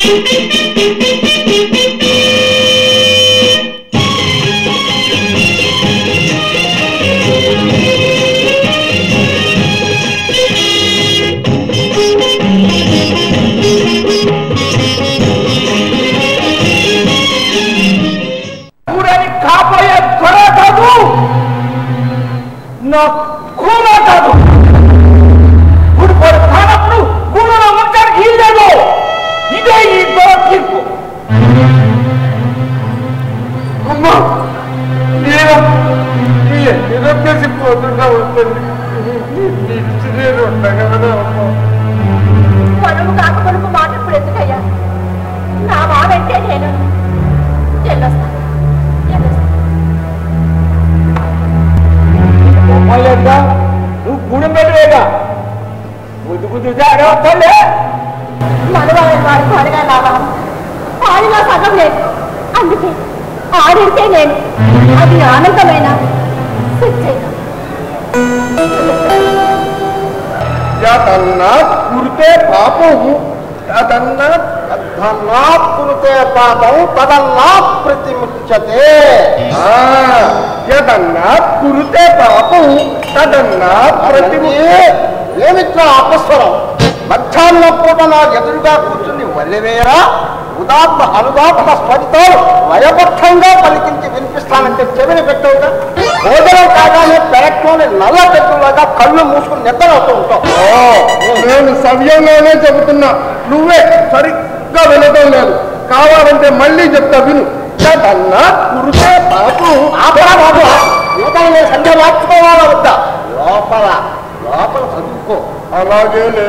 ఊరని కాపోయే త్వర కాదు నా కూన కాదు గుడిపోయి స్థానప్పుడు కూనలో ఉండడానికి ఇల్లేదు ఇదే ఈ దొర తీర్పు అమ్మా నేను ఏదో చేసిపోతున్నా ఉంటుంది నేను ఉండగా అమ్మా పనులు కాక పనుకు మాట ఇప్పుడు ఎందుకయ్యా నా వాడంటే నేను వెళ్ళొస్తాను వెళ్ళొస్తాను. బొమ్మలేదా నువ్వు గుడి పెట్టలేదా బుద్ధి బుద్ధి అడగలే మనవాళ్ళని వాడు త్వరగా రావా ఆడిలో సగం లేదు అందుకే ఆడితే నేను అది ఆనందమైన శిక్షైనా యదన్నా కురితే పాపము తదన్నా తదన్నా కురితే పాపం తదన్నా ప్రతిముచ్యతే యదన్నా కురితే పాపం తదన్నా ప్రతిము ఏమిట్లా అపస్వరం మధ్యాహ్న పూట నా ఎదురుగా కూర్చుని వల్లెవేరా ఉదాత్త అనుదాత్త స్వరితాలు లయబద్ధంగా పలికించి వినిపిస్తానంటే చెవిని పెట్టవుగా భోజనం కాగానే పెరట్లోని నల్ల పెట్టులాగా కళ్ళు మూసుకుని నిద్ర అవుతూ ఉంటాం నేను సవ్యంగానే చెబుతున్నా నువ్వే సరిగ్గా వినడం లేదు కావాలంటే మళ్ళీ చెప్తా విను కదన్నా కురిసే పాపం ఆపరా బాబు యువతలు నేను సంధ్య మార్చుకోవాలా వద్దా లోపల లోపల చదువుకో అలాగేలే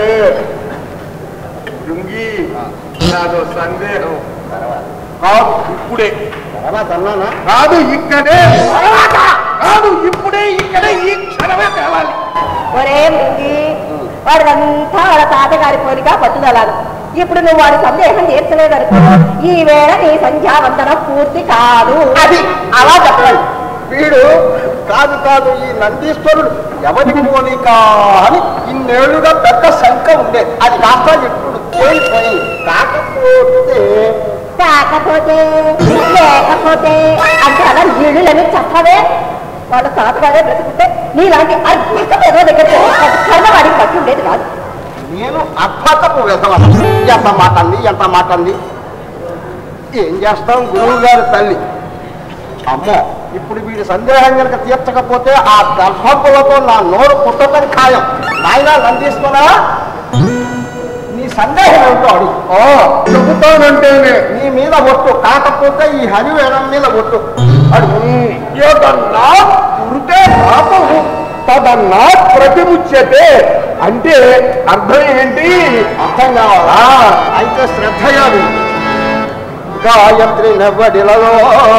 లుంగి నాదో సందేహం కాదు ఇప్పుడే తర్వాత అన్నానా కాదు ఇక్కడే కాదు ఇప్పుడే ఇక్కడే ఈ క్షణమే కావాలి ఒరే మృంగి వాడిదంతా వాళ్ళ తాతగారి కోరిక పట్టుదలాలు ఇప్పుడు నువ్వు వాడి సందేహం తీర్చలేదనుకో ఈ వేళ నీ సంధ్యావందనం పూర్తి కాదు అది అలా చెప్పలేదు వీడు కాదు కాదు ఈ నందీశ్వరుడు ఎవరికి పోలిక అని ఇన్నేళ్లుగా పెద్ద శంక ఉండేది అది కాస్త ఇప్పుడు తేలిపోయింది కాకపోతే కాకపోతే లేకపోతే అంటే అలా నీళ్ళని చెప్పవే వాళ్ళ తాతగారే బ్రతుకుంటే నీలాంటి అద్భుతం ఏదో దగ్గర కర్మ వాడికి పట్టి ఉండేది కాదు నేను అద్భుతపు విధవను ఎంత మాట అంది ఎంత మాట అంది ఏం చేస్తాం గురువు గారి తల్లి అమ్మో ఇప్పుడు వీడి సందేహం కనుక తీర్చకపోతే ఆ గర్భపులతో నా నోరు పుట్టదని ఖాయం నాయన నందీశ్వరా నీ సందేహం ఏమిటో అడుగు ఆ, చెబుతానంటేనే నీ మీద ఒట్టు కాకపోతే ఈ హరివేణం మీద ఒట్టు అడుగు ఏదన్నా కురితే పాపము తదన్నా ప్రతిముచ్యతే అంటే అర్థం ఏంటి అర్థం కావాలా అయితే శ్రద్ధగా విను. గాయత్రి నవ్వడిలలో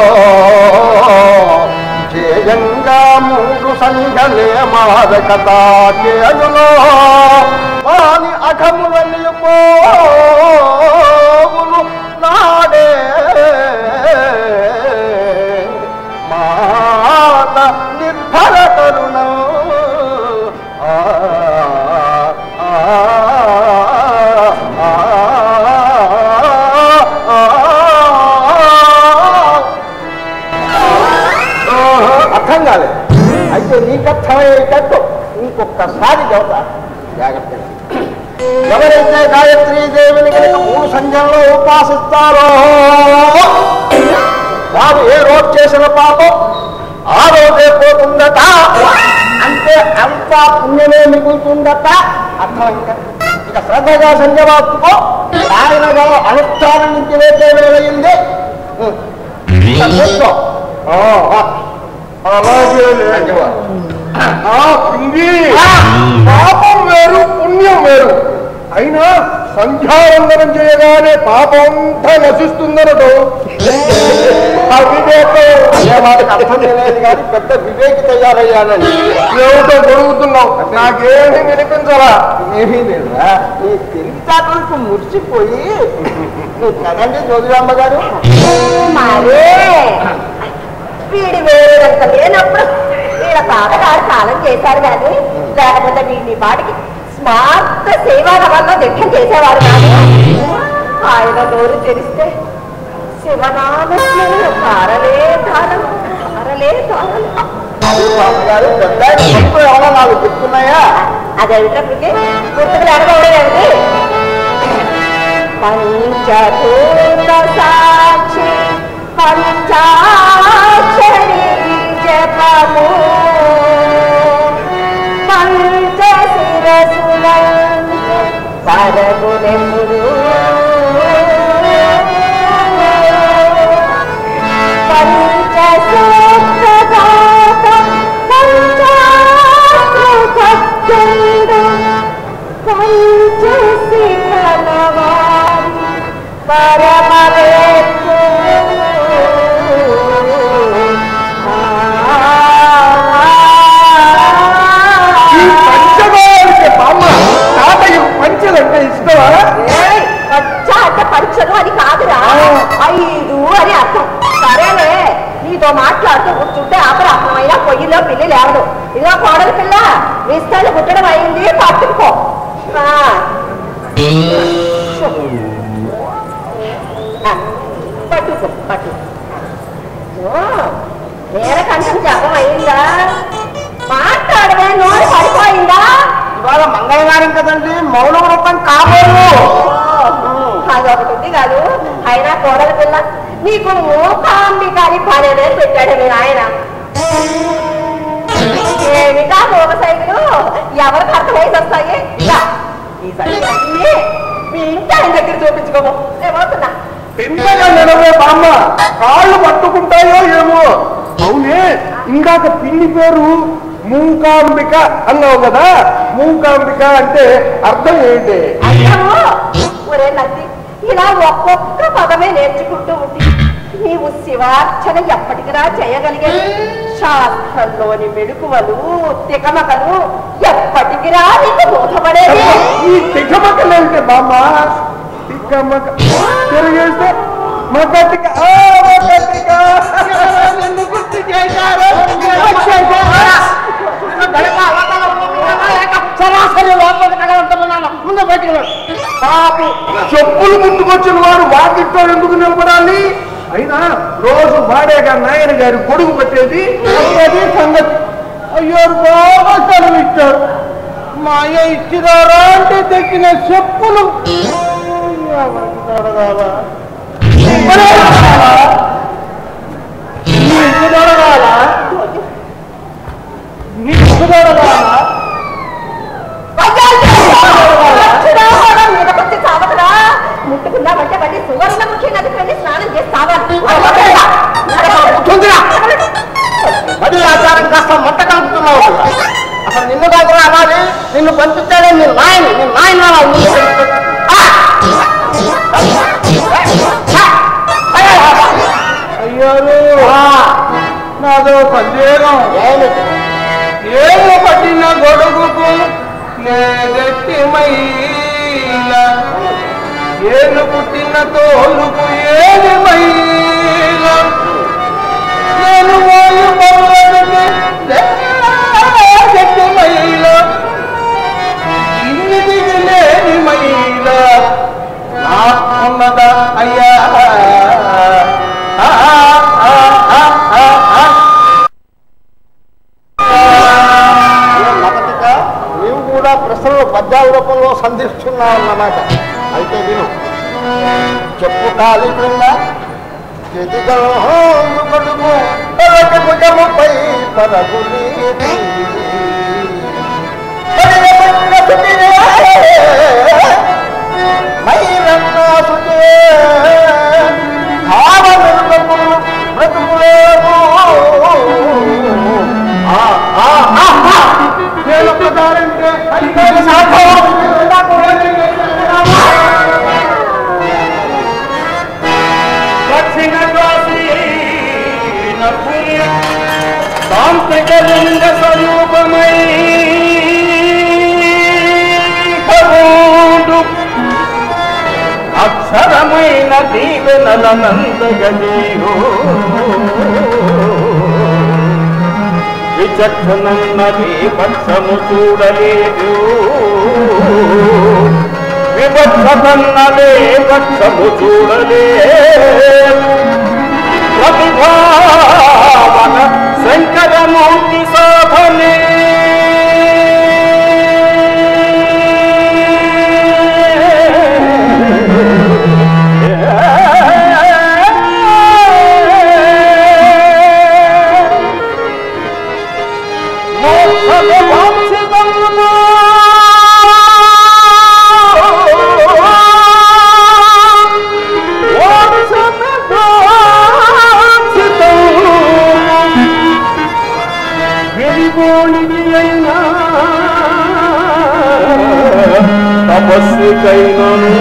జయంగా మూడు సంఘలే మాదకత చేయులో వాని అఘములని పోవులు నాడే మాత నిర్భర కరుణ ఆ ఆ, ఆ, ఆ, అర్థం కాలేదు అయితే నీకు అర్థమయ్యేటట్టు ఇంకొకసారి చెబుతా జాగ్రత్తగా ఎవరైతే గాయత్రీ దేవిని కనుక మూడు సంధ్యలో ఉపాసిస్తారో వారు ఏ రోజు చేసిన పాపం ఆ రోజే పోతుందట అంటే అంత పుణ్యమే మిగులుతుందట అర్థమైందా ఇక శ్రద్ధగా సంజవాత్తుకో ఆయన గారు అనుష్ఠానం నుంచి వేసే వేలయ్యింది ఇక కూర్చో. ఆ, అలాగేలే ఆ పింగి పాపం వేరు పుణ్యం వేరు అయినా సంధ్యావందనం చేయగానే పాపం అంతా నశిస్తుందనడు అవివేకం అదే వాడికి అర్థం తెలియదు కానీ పెద్ద వివేకి తయారయ్యానని ఏమిటో గొడుగుతున్నావు నాకేమీ వినిపించరా ఏమీ లేదురా నీ తెలివితేటలకు మురిసిపోయి నువ్వు కదండి జ్యోతిరామ్మ గారు మరే వీడి వేరేదంత లేనప్పుడు వీళ్ళ తాతగారు కాలం చేశారు కానీ లేకపోతే వీడిని పాటికి స్మార్త సేవా వల్ల దిట్టం చేసేవారు కాదు ఆయన నోరు తెరిస్తే శివనామస్మరణ ధారలే ధారలు ధారలే ధారలు బామ్మగారు పెద్ద ఆయన గొప్ప ఏమైనా నాకు చెప్తున్నాయా అదేమిటప్పటికి గుర్తుకు లేకపోవడమేమిటి పంచభూత సాక్షి పంచాక్షరి జపము పంచశిరసుల పరగునెప్పుడు పంచసూత్రదాత పంచామృతత్తుండు పంచశిఖలవారి పరమవేత్తు ఈ పంచగారికి బామ్మ తాతయ్య పంచలంటే ఇష్టమా ఏయ్, పచ్చ అంటే పరీక్షలు అది కాదురా ఐదు అని అర్థం సరేలే నీతో మాట్లాడుతూ కూర్చుంటే అపరాత్మైనా పొయ్యిలో పిల్లి లేవదు ఇదిగో కోడలి పిల్ల విస్తాలు పుట్టడం అయింది పట్టుకో ఆ. ఆ, పట్టుకో పట్టుకో ఓ, నేర కంఠం జపం అయిందా మాట్లాడవే నోరు పడిపోయిందా ఇవాళ మంగళవారం కదండి మౌన వ్రతం కాబోలు అదొకటి ఉంది కాదు అయినా కోడల పిల్ల నీకు మూకాంబికాని పనేదే పెట్టాడు మీ ఆయన ఏమిటా మూగ సైకిలు ఎవరికి అర్థమైంది వస్తాయి ఇలా, ఈ సైకిల్ అన్నీ మీ ఇంటి ఆయన దగ్గర చూపించుకోము ఏమవుతున్నా పెద్దగా నడవే బామ్మ కాళ్ళు పట్టుకుంటాయో ఏమో అవునే ఇందాక పిల్లి పేరు మూకాంబిక అన్నావు కదా మూకాంబిక అంటే అర్థం ఏంటి అయ్యాము ఒరే నది ఇలా ఒక్కొక్క పదమే నేర్చుకుంటూ ఉండి నీవు శివార్చన ఎప్పటికిరా చేయగలిగేది శాస్త్రంలోని మెడుకువలు తికమకలు ఎప్పటికిరా నీకు బోధపడేది ఈ తికమకలేంటే బామ్మ తికమక తిరిగేస్తే మగటిక ఆ మగటిక నిన్ను గుర్తు చేశారు సరాసరి లోపలికి తగలంటున్నాను ముందు బయటికి వెళ్ళు. పాపు చెప్పులు ముందుకొచ్చిన వాడు వాకిట్లో ఎందుకు నిలబడాలి అయినా రోజు వాడేగా నాయన గారి గొడుగు పెట్టేది అది సంగతి అయ్యో బాగా సెలవు ఇచ్చారు మా అయ్య ఇచ్చినారా అంటే తెచ్చిన చెప్పులు ఎవరికి తొడగాలా? ఒరే! నీకు తొడగాలా? నీకు తొడగాలా? ముట్టుకున్నామంటే మళ్ళీ సువర్ణముఖి నదికి వెళ్ళి స్నానం చేసి సావాలి తొందర అది ఆచారం కాస్త మొట్ట కలుపుతున్నావు అసలు నిన్ను కాదు అనాలి నిన్ను పంపించాడే నీ నాయన నీ నాయన అనాలి. నిన్ను పంపించాడు. ఆ! అయ్యారు నాదో సందేహం ఏమిటి? ఏమో పట్టిన గొడుగుకు లేదెట్టి మైల ఏను పుట్టిన తోలుకు ఏది మైల నేను మోయు పర్వతకి లేదెట్టి మైల ఇన్ని దిగి లేని మైల నాకున్నదా అయ్యా ఆ, ఆ, ఆ, ఆ, ఆ. ఏ మొదటిగా నీవు కూడా ప్రశ్నలు పద్యాల రూపంలో సంధిస్తున్నావు అన్నమాట అయితే విను చెప్పు కాలి క్రింద చేతిగలుగు పరటి భుజముపై పరగు నీది. పరిగెత్తున్న సుఖినే, మైరన్న సుఖే, భావ నిర్గములు బ్రతుకులేవు. ఆ, ఆ, ఆ, ఆ. నేను ఒక్కసారంటే నేను సాధ్యం. దక్షిణ కాశీ నపురి తాంత్రిక లింగ స్వరూపమై కరుడు అక్షరమైన దీవెనల నందగజీయో విచక్షణన్నది పక్షము చూడలేదు వివక్షతన్నలే పక్షము చూడలే ప్రతిభావన శంకరమూర్తి సాధనే తపస్వికైనను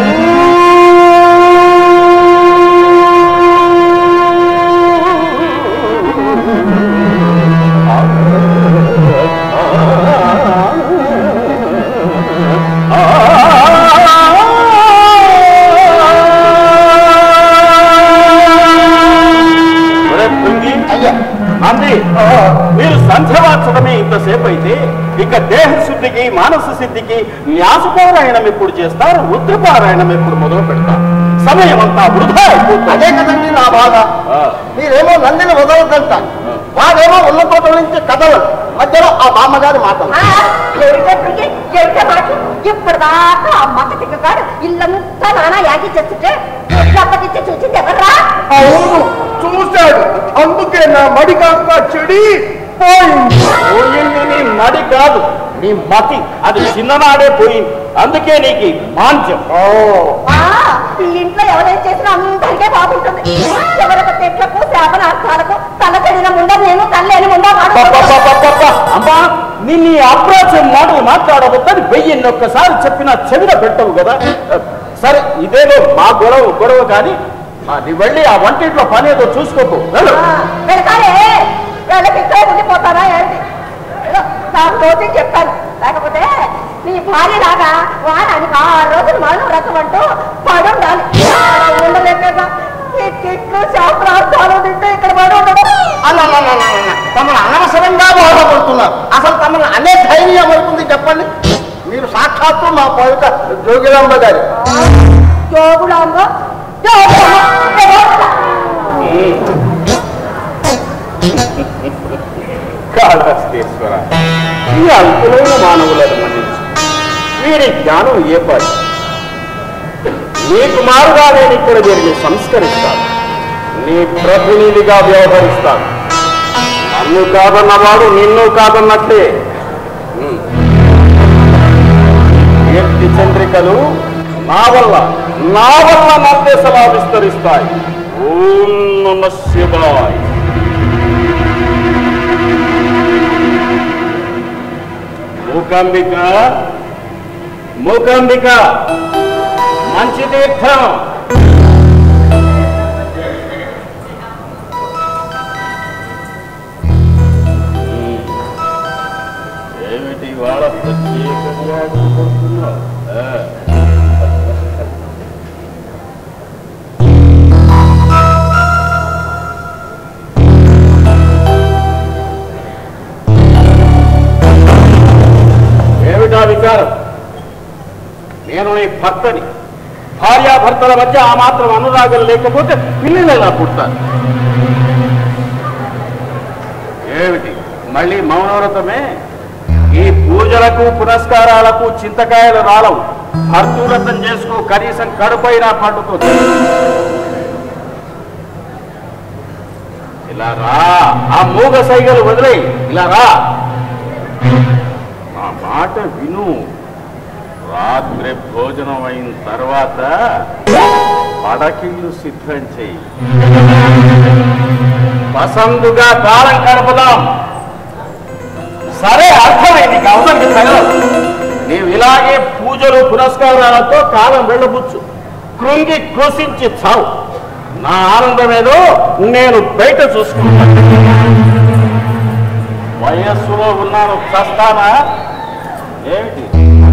ఒరే తుంగి, అయ్యా నంది మీరు సంధ్యవార్చడమే ఇంతసేపు అయితే ఇక దేహ శుద్ధికి మానస సిద్ధికి న్యాసపారాయణం ఎప్పుడు చేస్తారు ఉద్రపారాయణం ఎప్పుడు మొదలు పెడతారు సమయం అంతా వృధా అయిపోతుంది అదే కదండి నా బాధ ఆ, మీరేమో నందిని వదలదంట వాడేమో ఉన్న తోట నుంచి కథలు మధ్యలో ఆ బామ్మగారి మాటలు ఆ, ఏమిటప్పటికి ఏమిట మాట ఇప్పటిదాకా ఆ మత తిక్కగాడు ఇల్లంతా నానా యాగి చేస్తుంటే అప్పటించి చూసింది ఎవర్రా అవును చూశాడు అందుకే నా మడి కాస్త చెడి పోయింది పోయింది నీ మడి కాదు నీ మతి అది చిన్ననాడే పోయింది అందుకే నీకు ఈ మాంద్యం ఆ, ఈ ఇంట్లో ఎవరేం చేసినా అందరికీ బాగుంటుంది ఎవరికి తెట్లకు శాపనార్థాలకు తల చెడిన ముండ నేను తల్లేని ముండ వాడు పప్పపపపప. అమ్మా నిన్ను ఈ అప్రాచ్యం మాటలు మాట్లాడవద్దని వెయ్యిన్ని ఒక్కసారి చెప్పినా చెవిన పెట్టవు కదా సరే ఇదేదో మా గొడవ గొడవ కానీ ఆ, నీ వెళ్ళి ఆ వంటింట్లో పని ఏదో చూసుకోకు వెళ్ళు ఆ, వెనకాలే వాళ్ళకి ఇక్కడే ఉండిపోతారా ఏంటి ఏదో నాకు రోజు చెప్పాను లేకపోతే నీ భార్య లాగా వారానికి ఆరు రోజులు మరణం వ్రతం అంటూ పడి ఉండాలి ఆడ ఉండలేక ఈ తిట్లు శాస్త్రార్థాలు తింటే ఇక్కడ పడి ఉండడం అన్న అన్న, అన్న, అన్న, అన్న. తమను అనవసరంగా బాధపడుతున్నారు అసలు తమను అనే ధైర్యం అవుతుంది చెప్పండి మీరు సాక్షాత్తు మా పవిత జోగిరాంబ గారి జోగులాంగ జోగులాంగ జోగులాంగ. కాళహస్తీశ్వర ఈ అల్పులైన మానవులను మన్నించు వీరి జ్ఞానం ఏ పాటి నీ కుమారుగా నేను ఇక్కడ జరిగి సంస్కరిస్తాను నీ ప్రతినిధిగా వ్యవహరిస్తాను నన్ను కాదన్నవాడు నిన్ను కాదన్నట్లే ఉమ్. కీర్తి చంద్రికలు నా వల్ల నా వల్ల నిర్దేశలా విస్తరిస్తాయి ఓం నమ శివాయ్ మూకాంబిక మూకాంబిక మంచి తీర్థం ఏమిటి వాళ్ళ ప్రత్యేకంగా కొడుతున్నావు ఏమిటా విచారం నేను నీ భర్తని భార్యాభర్తల మధ్య ఆ మాత్రం అనురాగం లేకపోతే పిల్లలు ఎలా పుడతారు ఏమిటి మళ్ళీ మౌనవ్రతమే ఈ పూజలకు పురస్కారాలకు చింతకాయలు రాలవు భర్తూరతం చేసుకో కనీసం కడుపైనా పండుతుంది ఇలా రా ఆ మూగ సైగలు వదిలేయి ఇలా రా నా మాట విను రాత్రి భోజనం అయిన తర్వాత పడకిళ్ళు సిద్ధం చెయ్యి పసందుగా కాలం గడపదాం సరే అర్థమైంది నీకు అవసరం చెప్పాను నీవు ఇలాగే పూజలు పురస్కారాలతో కాలం వెళ్ళబుచ్చు కృంగి కృషించి చావు నా ఆనందమేదో నేను బయట చూసుకుంటాను వయస్సులో ఉన్నాను చస్తానా ఏమిటి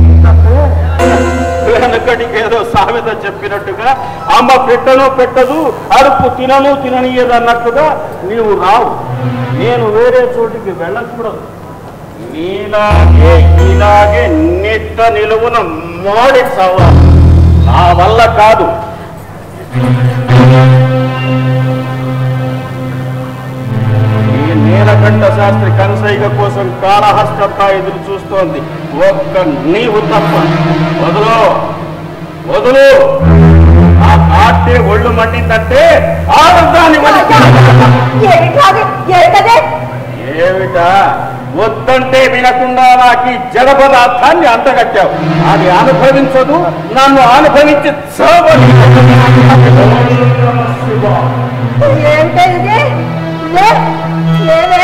వెనకటికి ఏదో సామెత చెప్పినట్టుగా అమ్మ పెట్టను పెట్టదు అరుపు తినను తిననీయదు అన్నట్టుగా నీవు రావు నేను వేరే చోటికి వెళ్ళకూడదు నీలాగే ఇలాగే నిట్ట నిలువున మోడి చావాలి నా వల్ల కాదు ఈ నీలకంఠ శాస్త్రి కనసైగ కోసం కాళహస్తంతా ఎదురు చూస్తోంది ఒక్క నీవు తప్ప వదులు వదులు ఆ పార్టీ ఒళ్ళు మండిందంటే ఆనందాన్ని ఏమిటాది ఏమిటదే ఏమిటా వద్దంటే వినకుండా నాకు ఈ జడ పదార్థాన్ని అంటగట్టావు అది అనుభవించదు నన్ను అనుభవించి చావదు. ఏమిటే ఇది లే లేవే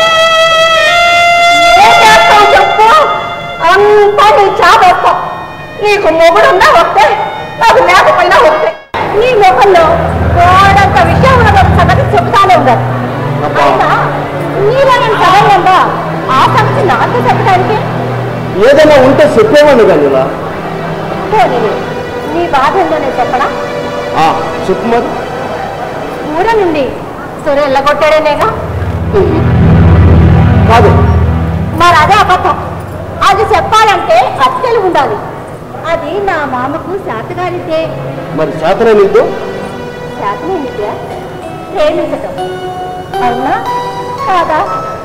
ఏం చేస్తావు చెప్పు అంతా నీ చావేస్తావు నీకు మొగుడున్నా ఒకటే నాకు లేకపోయినా ఒకటే నీ ముఖంలో గోడంత విషయం ఉన్న సంగతి చెబుతానే ఉండదు అయినా నీలోని సరైనందా ఆ సంగతి నాకు చెప్పడానికి ఏదైనా ఉంటే చెప్పేవాడిని కానీ ఇలా పోనీ నీ బాధ ఏందో నేను చెప్పనా చెప్పు మరి ఊర నుండి సూర్య ఎల్లగొట్టాడేనేగా కాదు మరి అదే అబద్ధం అది చెప్పాలంటే అత్తలు ఉండాలి అది నా మామకు శాతగారితే మరి శాతనే నీకు శాతమే విద్య ప్రేమించటం అవునా కాదా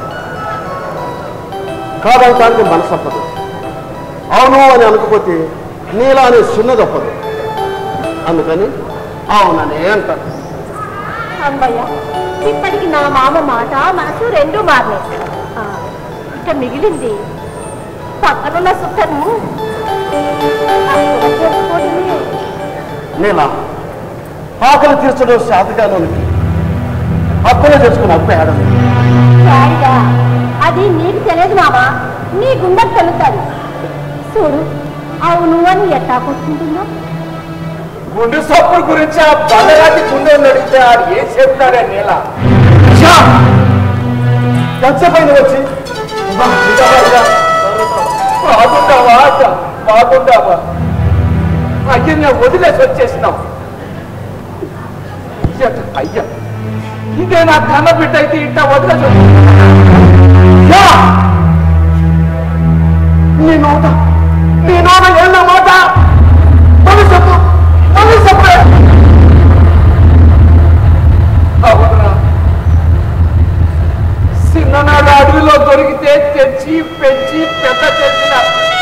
కాదనటానికి మనసు అప్పదు అవును అని అనకపోతే నీలా అనే సున్నది అప్పదు అందుకని అవుననే అంటాను అమ్మయ్య ఇప్పటికి నా మామ మాట మనసు రెండు మారినాయి ఆ, ఇక మిగిలింది పక్కనున్న సుఖను అక్కడ చేసుకోవడమే. నీలా ఆకలి తీర్చడం శాతకాలోనికి అప్పుడే చేసుకుని అప్పు ఏడం శాడిగా అది నీకు తెలియదు మామా నీ గుండెకు తెలుస్తుంది చూడు అవును అని ఎట్టా కొట్టుకుంటున్నావు గుండె సప్పుడు గురించి ఆ బలరాటి గుండె అడిగితే ఆడు ఏం చెప్తాడే నీలా ఎంతసేపైంది వచ్చి బాగుంటావా అక్క? బాగుంటావా అయ్యా నేను వదిలేసి వచ్చేసినావు అయ్యా, అయ్యా ఇదే నా కన్న బిడ్డ అయితే ఇంట వదిలేసి వచ్చేసినా. నీ నోట నీ నోట ఏళ్ళ మాట మళ్ళీ చెప్పు మళ్ళీ చెప్పే అవునా చిన్ననాడు అడవిలో దొరికితే తెచ్చి పెంచి పెద్ద చేసిన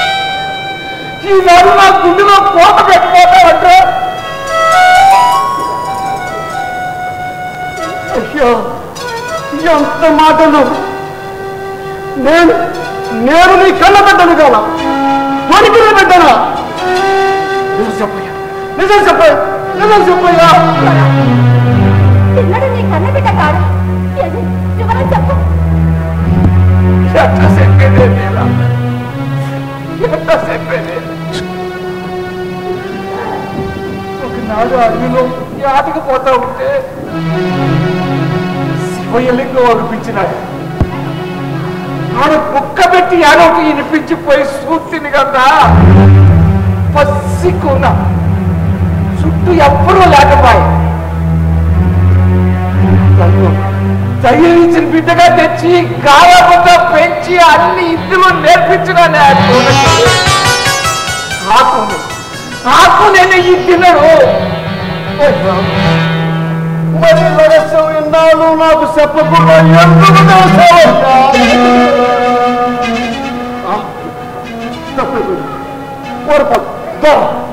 ఈనాడు నా గుండెలో కోట పెట్టిపోతావంటే అయ్యో ఎంత మాటలు నేను నేను నీ కళ్ళ బిడ్డను కాదా వణికిన బిడ్డనా నిజం చెప్పయ్యా నిజం చెప్పయ్యా నిజం చెప్పయ్యా చిన్నడు నీ కన్న బిడ్డ కాడు ఏది? వివరం చెప్పు ఎట్లా చెప్పేదే నీలా ఎట్లా చెప్పేదే ఒకనాడు అడవిలో ఈ ఆటకు పోతా ఉంటే శివయ్యలింగం అనిపించినాడు ఆడ కుక్క పెట్టి ఆడోకి వినిపించిపోయి సూర్తిని కదా పసిక్కున్నా చుట్టూ ఎప్పుడూ లేకపోయి నన్ను దయించిన బిడ్డగా తెచ్చి గాయముగా పెంచి అన్ని ఇందులో నేర్పించిన ఆకును ఆకు నేను ఈ తినడు మరి వరసం ఎన్నాళ్ళు నాకు చెప్పకుండా ఎందుకు చేసావయ్యా? ఆ, తప్పదు. పొరపాటు. దా.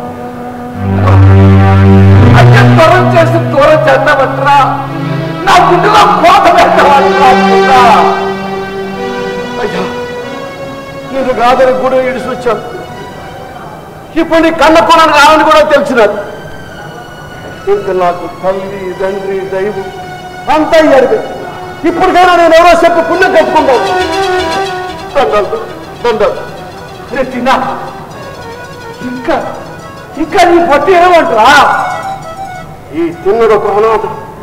అంటే దూరం చేసి దూరం చేద్దామంటారా నా గుండెలో కోత పెట్టాలంటున్నా అయ్యా నేను కాదని గుడి ఇడిసి వచ్చాను ఇప్పుడు నీ కన్న కొనని రావని కూడా తెలిసినారు ఇంకా నాకు తల్లి తండ్రి దైవం అంతా అడిగి ఇప్పటికైనా నేను ఎవరో చెప్పి పుణ్యం కట్టుకుంటాను దండాలు దండాలు నేను తిన్నా ఇంకా ఇంకా నీ పొట్టి ఏమంటారా ఈ తిన్నడు ఒక అనాథ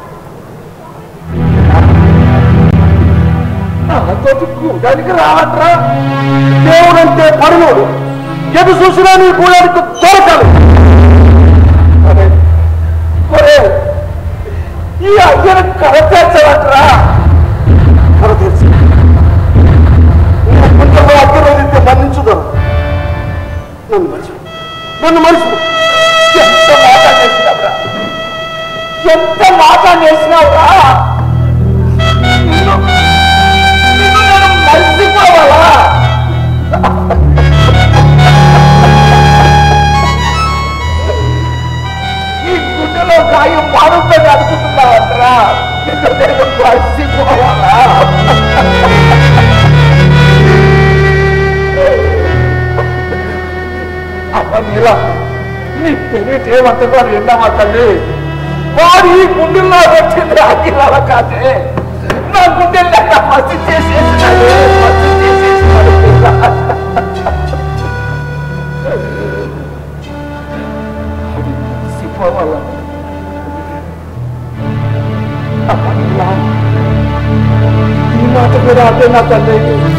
నాతోటి కూడానికి రావట్రా దేవుడంటే పరులోడు ఎదు చూసినా నీ కూడానికి దొరకాలి అరే, ఒరే, ఈ అయ్యను కడతేర్చవట్రా కథ తెలిసి కొంచెంలో అగ్గిరోజైతే మరణించుదాం నన్ను మర్చిపో నన్ను మర్చిపో పాఠాన్ని వేసినావురా నిన్ను నిన్ను నేను మర్చిపోవాలా ఈ గుండెలో గాయం మారుతుంది అనుకుంటున్నావట్రా నిన్ను నేను మర్చిపోవాలా అమ్మ నీలా నీ పెరిగి ఏమంటున్నారు విన్నావా తల్లి వాడు ఈ గుండెల్లో వచ్చింది అఖిలాల కాదే నా గుండెల్లో మసి చేసేసినాడు మసి చేసేసినాడు పిల్ల. అది మర్చిపోవాలా? అమ్మ నీలా, ఈ మాట కూడా అదే నా తల్లి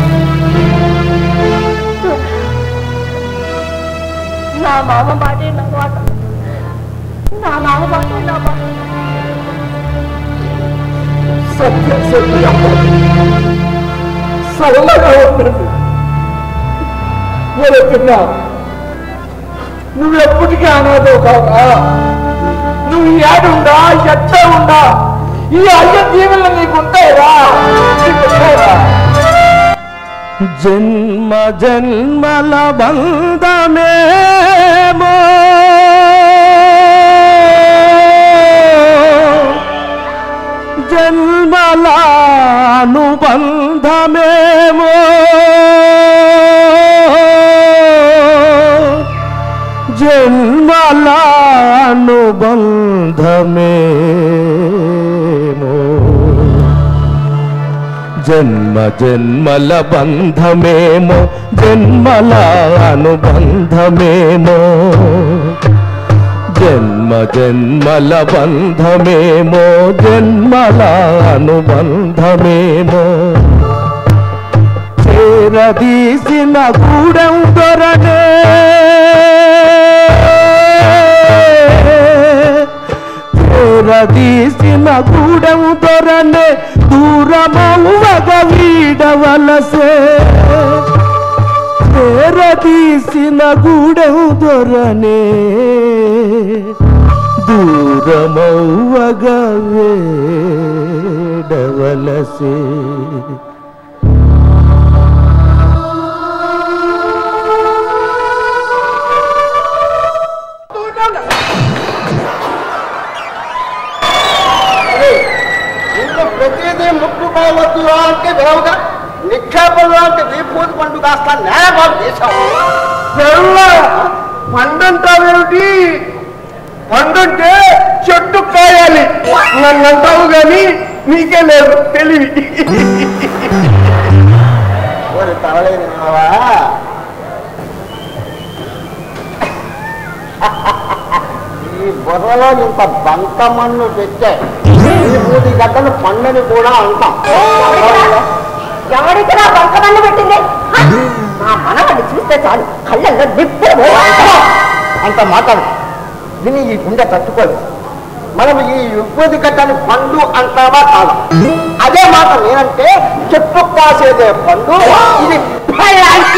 నా మామ మాటే నా మాట నా మామ మాటే నా మాట సత్యం సత్యం సరళగా ఉండండి వెళుతున్నా నువ్వెప్పటికీ అనాథవు కావా నువ్వు ఏడుండా ఎట్ట ఉండా ఈ అయ్య దీవెనలు నీకుంటాయిరా నీకుంటాయిరా జన్మ జన్మల బంధమేమో జన్మల అనుబంధమేమో జన్మల అనుబంధమేమో జన్మ జన్మల బంధమేమో జన్మల అనుబంధమేమో జన్మ జన్మల బంధమేమో జన్మల అనుబంధమేమో చేరదీసిన గూడెం దొరనే చేరదీసిన గూడెం దొరనే దూరమవ్వగ వీడవలసే చేరదీసిన గూడెం దొరనే దూరమవ్వగ వేడవలసే ఇంట్లో ప్రతిదీ ముట్టుకోవద్దు అంటే విరవగా నిక్షేపం లాంటి విభూతి పండు కాస్త నేలబాటు చేశావు పెళ్ళ పండంటావేమిటి పండంటే చెట్టు కాయాలి నన్ను అంటావు గాని నీకే లేదు తెలివి ఓరి తరలేని మావా ఈ బుర్రలో ఇంత బంక మన్ను తెచ్చే విభూతి గడ్డలు పండని కూడా అంటాం ఎవరికి నా బంకమన్న పెట్టింది హ! నా మనవాడిని చూస్తే చాలు కళ్ళల్లో నిప్పులు అంత మాట్లాడు విని ఈ గుండె తట్టుకోదు మనం ఈ విభూతి గడ్డని పండు అంటావా కాదా అదే మాట నేనంటే చెప్పు కాసేదే పండు ఇది ఫలాంటి.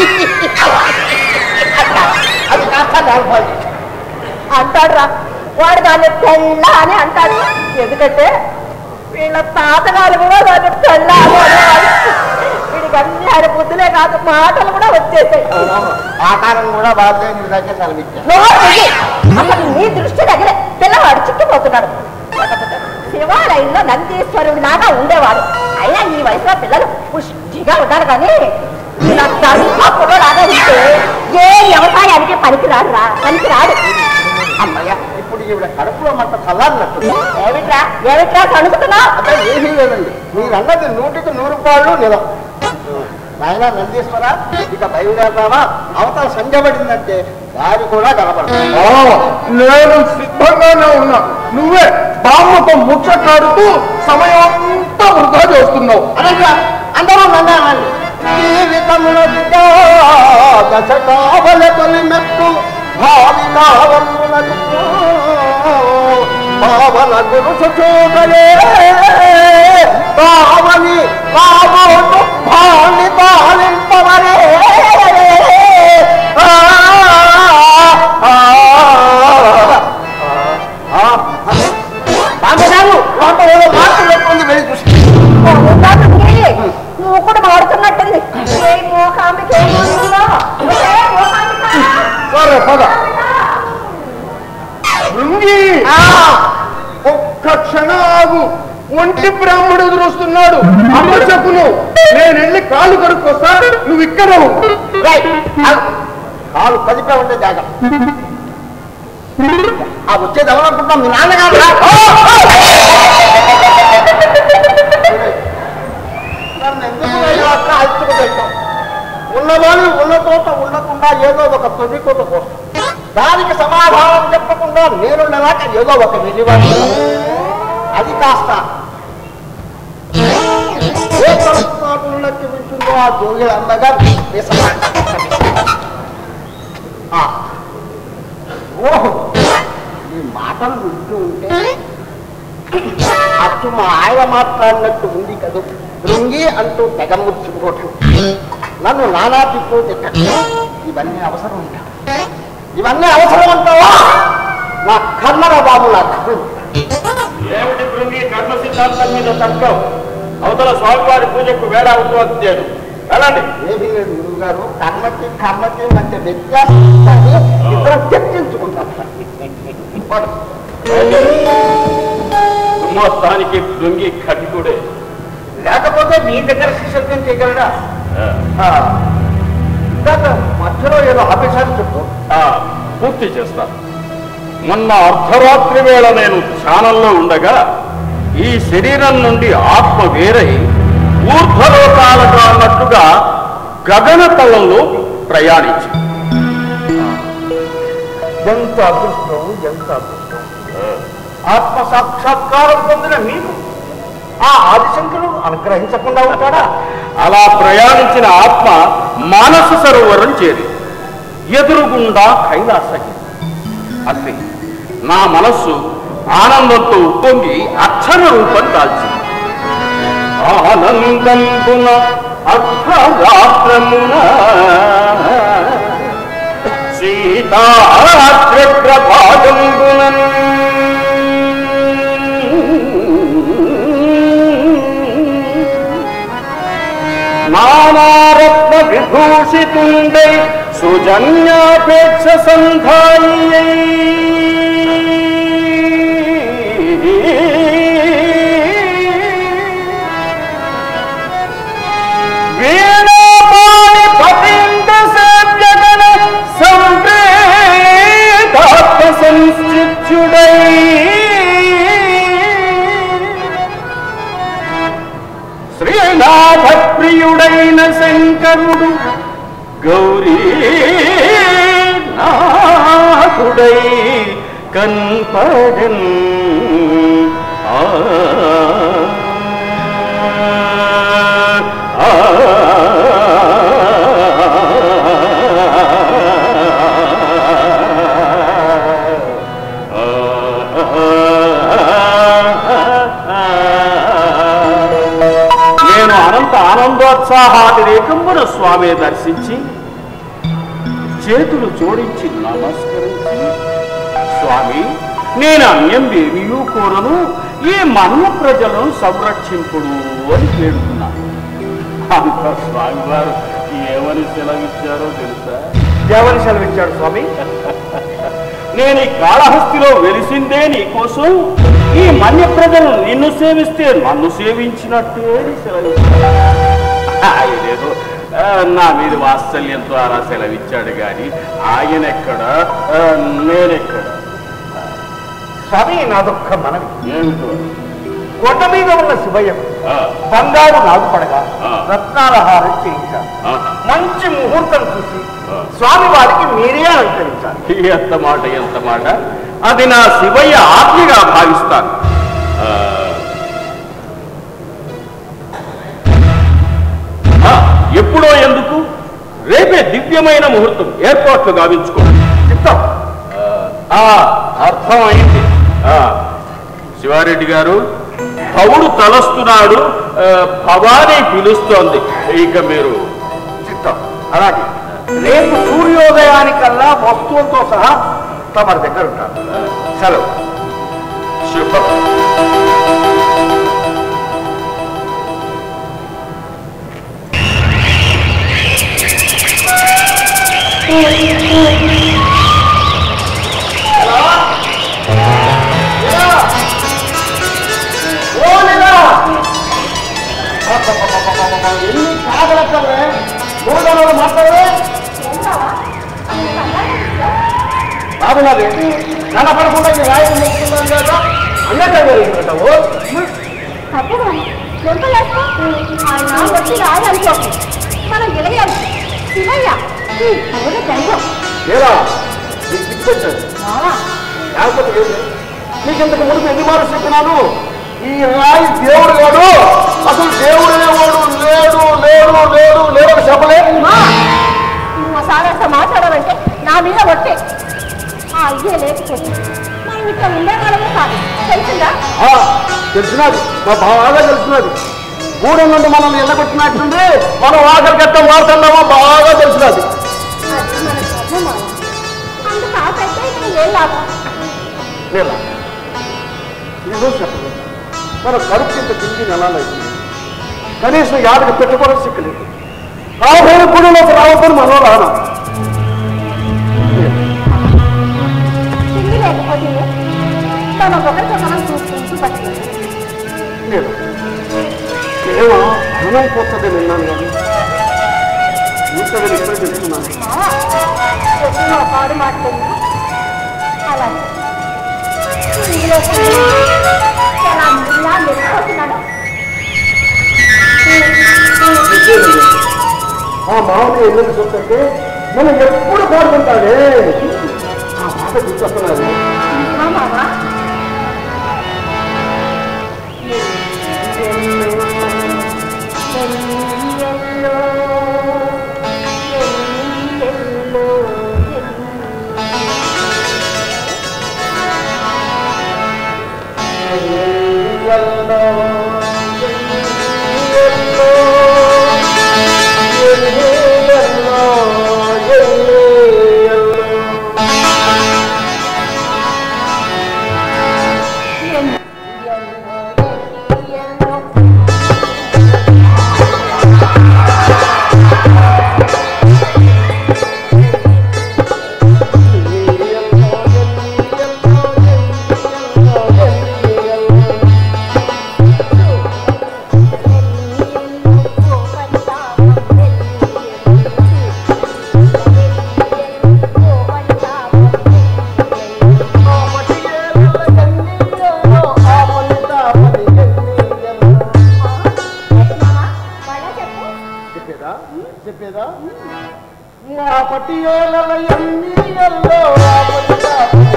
అది కాస్త నేర్పాలి అంటాడురా వాడు దాన్ని పెళ్ళ అని అంటాడు ఎందుకంటే వీళ్ళ తాతగారు కూడా దాన్ని పెళ్ళ అని అనేవాడు వీడికి అన్ని ఆయన బుద్ధులే కాదు మాటలు కూడా వచ్చేసాయి ఆకారం కూడా బాగా నీ దగ్గర సెలవిచ్చా నోరు మూయి. అసలు నీ దృష్టి దగ్గరే పిల్లవాడు చుట్టుపోతున్నాడు శివాలయంలో నందీశ్వరుడు లాగా ఉండేవాడు అయినా ఈ వయసులో పిల్లలు పుష్టిగా ఉండాలి కానీ ఇలా తల్లా కుర్రలాగా ఉంటే ఏ వ్యవసాయానికి పనికిరాడు రా పనికిరాడు అమ్మయ్య ఇప్పుడు ఈవిడ కడుపులో మంట చల్లారినట్టు ఏమిట్రా ఏమిట్రా కనుకుతున్నావు అంటే ఏమీ లేదండి మీరన్నది నూటికి నూరు పాళ్ళు నిజం నాయన నందీశ్వర ఇక బయలుదేరదామా అవతల సంధ్య పడిందంటే దారి కూడా కనపడదు ఆ, నేను సిద్ధంగానే ఉన్నా నువ్వే బామ్మతో ముచ్చట్లాడుతూ సమయం అంతా వృధా చేస్తున్నావు అనగా అందరూ నన్నానండి జీవితంలో దశ కావల తొలి మెట్టు భావి కావలనకు భావన గురుసు చూడలే భావని కాబోటు భావి పాలింపవరే ఆ, ఆ, ఆ, ఆ. రామరావు, రామ మూకాంబిక ఏం చేస్తుందో? ఒరే మూకాంబిక! సరే పద ఆ, భృంగి ఒక్క క్షణం ఆగు ఒంటి బ్రాహ్మడు ఎదురొస్తున్నాడు అమ్మ చెప్పును నేను వెళ్ళి కాళ్ళు కడుక్కొస్తా నువ్వు ఇక్కడ ఉండు. రైట్ కాలు కదిపే ఉండే జాగా ఆ వచ్చేది ఎవరనుకుంటున్నాం మీ నాన్నగారు నన్ను ఎందుకు అయ్యో అక్క అలుచుకుపోయాం ఉన్నవాళ్ళు ఉన్న చోట ఉండకుండా ఏదో ఒక తొలి కోట కోసం దానికి సమాధానం చెప్పకుండా నేనుండలాక ఏదో ఒక వెలివాడు అది కాస్త ఏ తరపునకి వింటుందో ఆ జోగి అన్నగా విసమాడు. ఆ. ఓహో ఈ మాటలు వింటూ ఉంటే అచ్చు మా ఆయన మాట్లాడినట్టు ఉంది కదా దృంగి అంటూ తెగ ముచ్చుకోవటం నన్ను నానా తిప్పు తిట్టడం ఇవన్నీ అవసరం ఉంటా ఇవన్నీ అవసరం అంటావా నా కర్మరా బాబు నా కర్మ ఏమిటి భృంగి కర్మ సిద్ధాంతం మీద తర్కం అవతల స్వామివారి పూజకు వేళ అవుతుంది వెళ్ళండి ఏమీ లేదు గురువు గారు కర్మకి కర్మకి మధ్య వ్యత్యాసాన్ని ఇద్దరం చర్చించుకుంటాం పడు. గుమ్మస్థానికి భృంగి కటికుడే లేకపోతే మీ దగ్గర శిష్యం చేయగలరా ఆ, ఆ, ఇందాక మధ్యలో ఏదో ఆపేశారు చెప్పు ఆ, పూర్తి చేస్తాను మొన్న అర్ధరాత్రి వేళ నేను ధ్యానంలో ఉండగా ఈ శరీరం నుండి ఆత్మ వేరై ఊర్ధ్వలోకాలకు అన్నట్టుగా గగన తలంలో ప్రయాణించి ఎంత అదృష్టం ఎంత అదృష్టం ఆత్మ సాక్షాత్కారం పొందిన మీకు ఆ ఆదిశంకరుడు అనుగ్రహించకుండా ఉంటాడా అలా ప్రయాణించిన ఆత్మ మానస సరోవరం చేరి ఎదురుగుండా కైలాసగి అట్లే నా మనస్సు ఆనందంతో ఉప్పొంగి అక్షర రూపం దాల్చింది ఆనందంపున అర్ధరాత్రమున సీతాగ్రభాగంబునన్ నానారత్న విభూషితుండై సుజన్యాపేక్ష సంధాయి వీణాపాణి పతింద సేవ్యగణ సంప్రేతాత్మ సంశ్చిత్యుడై శ్రీనాథ ప్రియుడైన శంకరుడు గౌరీ నాథుడై కన్పడన్ ఆ ఆ, నేను అనంత ఆనందోత్సాహాతిరేకంబున స్వామి దర్శించి చేతులు జోడించి నమస్కరించి స్వామి నేను అన్యం ఏమీయూ కోరను ఈ మన్మ ప్రజలను సంరక్షింపుడు అని వేడుకున్నాను అంత స్వామివారు ఏమని సెలవిచ్చారో తెలుసా ఎవరి సెలవిచ్చాడు స్వామి నేను ఈ కాళహస్తిలో వెలిసిందే నీకోసం ఈ మన్య ప్రజలు నిన్ను సేవిస్తే నన్ను సేవించినట్టే అని సెలవిచ్చాడు ఆయనేదో ఆ, నా మీద వాత్సల్యంతో అలా సెలవిచ్చాడు గాని ఆయన ఎక్కడ ఆ, నేనెక్కడ స్వామి నాదొక్క మనవి ఏమిటో కొండ మీద ఉన్న శివయ్యకు ఆ, బంగారు నాగు పడగా ఆ. రత్నాల హారం చేయించాలి ఆహా. మంచి ముహూర్తం చూసి ఆ. స్వామి వారికి మీరే అలంకరించాలి ఎంత మాట ఎంత మాట అది నా శివయ్య ఆజ్ఞగా భావిస్తాను ఆ, ఆ, ఎప్పుడో ఎందుకు రేపే దివ్యమైన ముహూర్తం ఏర్పాట్లు గావించుకోండి చిత్తం ఆ, అర్థమైంది ఆ, శివారెడ్డి గారు భవుడు తలస్తున్నాడు ఆ, భవానీ పిలుస్తోంది ఇక మీరు చిత్తం అలాగే రేపు సూర్యోదయానికల్లా వస్తువులతో సహా తమరి దగ్గర ఉంటారు సెలవు శుభం ఆ ఎన్ని కాగలక్కవే మూడనలు మాట్లాడే బాగున్నది కనపడకుండా ఈ రాయి ముట్టుకుందాం కదా అన్నట్టు వెళ్ళిపోతావు తప్పదు ఎంతలేస్తా ఆయన వచ్చి రాయాలనుకోకు మనం గెలయాలి శివయ్య ఈ పౌర దైవం ఏరా నీకు పిచ్చొచ్చాడు మావా లేకపోతే ఏంటి? నీకింతకు ముందు ఎన్ని మార్లు చెప్పినాను ఈ రాయి దేవుడు కాదు అసలు దేవుడు లేవాడు లేడు లేడు లేడు లేడు అని చెప్పలే మా ఇంకోసారి అంత మాట్లాడాలంటే నా మీద ఒట్టే ఆ అయ్యే లేకపోతే మనం ఇట్లా ఉండేవాళ్ళమే కాదు తెలిసిందా ఆ, తెలిసినది మా బాగా తెలిసినది గూడెం నుండి మనల్ని ఎల్లగొట్టినట్టుండి మనం ఆఖరి గట్టం మారుతున్నామో బాగా తెలిసినది అది మన కర్మ మావ అందుకు ఆపైతే ఇక్కడ ఏం లాభం లేదా నేను చెప్పలేదు మన కడుపు ఇంత తిరిగి నెలలైంది కనీసం యాదకి పెట్టుకోవడం సిక్కలేదు ఆ పేరు గుడిలోకి రావద్దని మనం రానా తిండి లేకపోతే తన ఒకరితో మనం చూసుకుంటూ బతికి లేదు ఏమో రుణం పోతుంది విన్నాను కానీ ఇంతగా ఇప్పుడే తెలుసుకున్నాను ఎన్నో పాడు మాట్లాడి అలాగే ఇందులో చాలా ముల్లా మెచ్చుకుంటున్నాడు ఆ మామూలు ఎందుకు చూస్తుంటే మనం ఎప్పుడు పాడుకుంటాడే ఆ మాట గుర్తొస్తున్నది ఇంకా మావా చెప్పేదా చెప్పేదా ఆ పట్టియోల ఎన్ని ఎల్లో ఆ పట్టిగా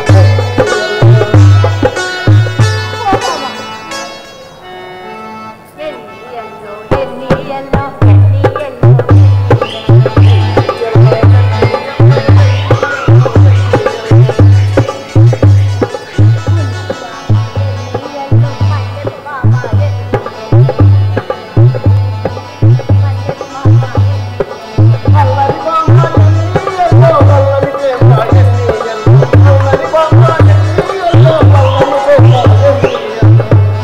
అల్లరి బామ్మ ఎన్ని ఎల్లో అల్లరి ప్రేమ ఎన్ని ఎల్లో అల్లరి బామ్మ ఎన్ని ఎల్లో అల్లరి ప్రేమ ఎన్ని ఎల్లో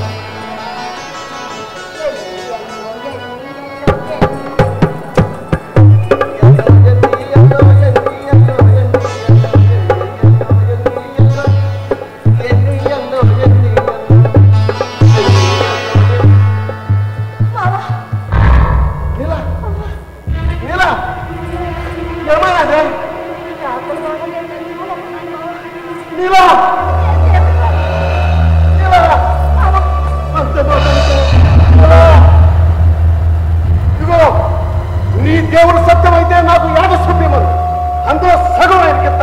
నీ దేవుడు సత్యమైతే నాకు యాగ సత్యమను అందులో సగం ఆయనకెత్త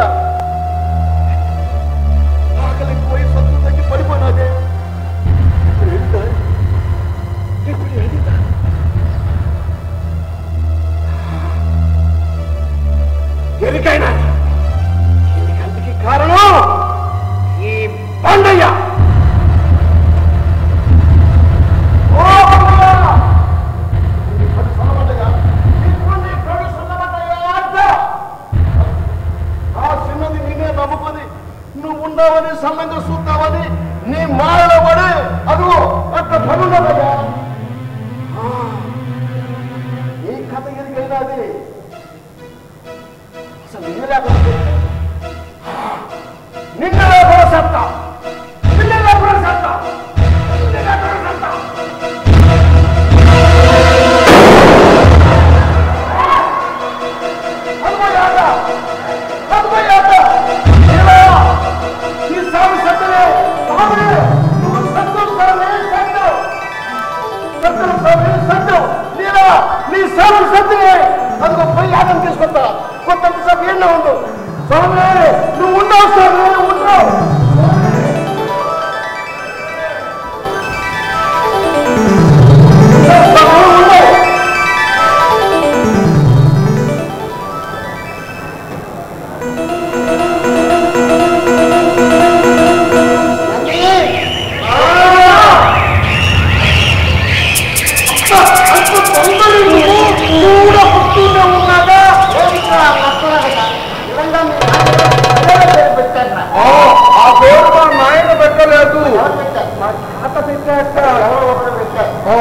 ఆకలి పోయి సత్తు తగ్గి పడిపోయినాదే ఇప్పుడు ఎదుగుతా ఇప్పుడు ఎదుగుతా ఎరికైనా ఎందుకంతకి కారణం ఈ బండయ్య ఓ బండయ్య నీ కళ్ళు సన్నబడ్డాయా? ఇప్పుడు నీ కళ్ళు సన్నబడ్డాయా అంట? ఆ చిన్నది నేనే నమ్ముకొని నువ్వు ఉండవని సన్నంగా చూద్దామని నీ మాయలో పడి అదిగో అట్లా పనున్నదయ్యా ఆ, ఈ కథ ఎరికైనా అది అసలు నిన్న కూడా సత్తా నిన్న కూడా సత్తా నిన్న కూడా సత్తా హనుమయాత హనుమయాత ఇలా ఈ సామి సత్తులే సామి నువ్వు సత్తు సామి సత్తు సత్తు సామి సత్తు నీలా నీ సామి సత్తులే అందుకో పోయి యాగం తీసుకుంటా కొంత సేపు ఎన్నో ఉండు స్వామి నువ్వు ఉన్నావు స్వామి ఉన్నావు ఆ పేరు మా నాయన పెట్టలేదు మా తాత పెట్టాక ఓ